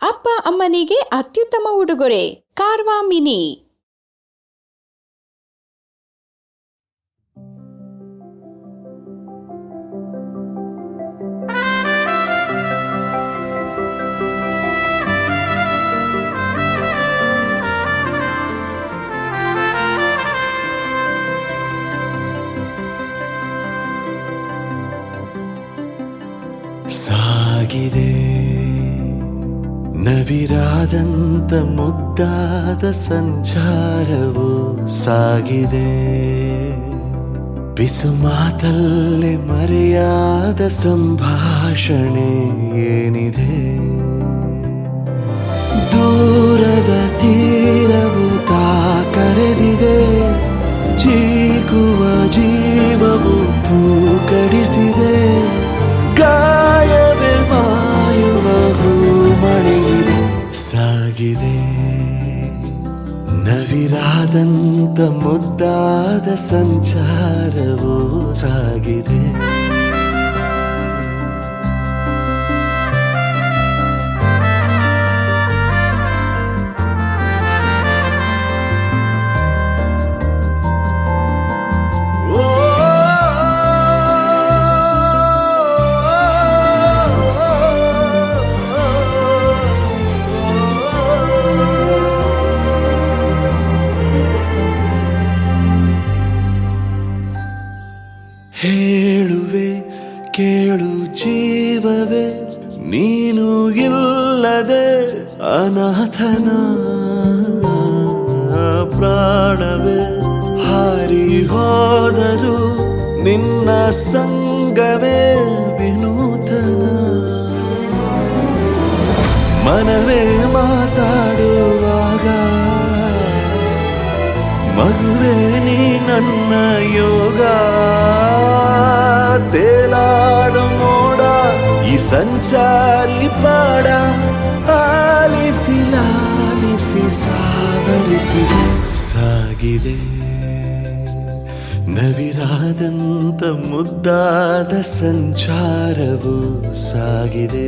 ಅಪ್ಪ ಅಮ್ಮನಿಗೆ ಅತ್ಯುತ್ತಮ ಉಡುಗೊರೆ ಕಾರ್ವಾ ಮಿನಿ ಸಾಗಿದೆ ನವಿರಾದಂತ ಮುದ್ದಾದ ಸಂಚಾರವು ಸಾಗಿದೆ ಬಿಸು ಮಾತಲ್ಲೇ ಮರೆಯಾದ ಸಂಭಾಷಣೆ ಏನಿದೆ ದೂರದ ತೀರವು ತಾ ಕರೆದಿದೆ ಜೀಕುವ ಜೀವವು ತೂಕಡಿಸಿದೆ ಗಾಯವೇ ಮಾಯುವ ಮಳೆಯಿದೆ ಸಾಗಿದೆ ನವಿರಾದಂತ ಮುದ್ದಾದ ಸಂಚಾರವು ಸಾಗಿದೆ ಹೇಳುವೆ ಕೇಳು ಜೀವವೇ ನೀನು ಇಲ್ಲದೆ ಅನಾಥನ ಪ್ರಾಣವೇ ಹಾರಿ ಹೋದರು ನಿನ್ನ ಸಂಗವೇ ವಿನೂತನ ಮನವೇ ಮಾತಾಡುವಾಗ ಮಗುವೆ ನೀ ನನ್ನ ಯೋಗ ತೇಲಾಡು ಮೋಡ ಈ ಸಂಚಾರಿ ಪಾಡ ಆಲಿಸಿ ಲಾಲಿಸಿ ಸಾವರಿಸಿ ಸಾಗಿದೆ ನವಿರಾದಂತ ಮುದ್ದಾದ ಸಂಚಾರವು ಸಾಗಿದೆ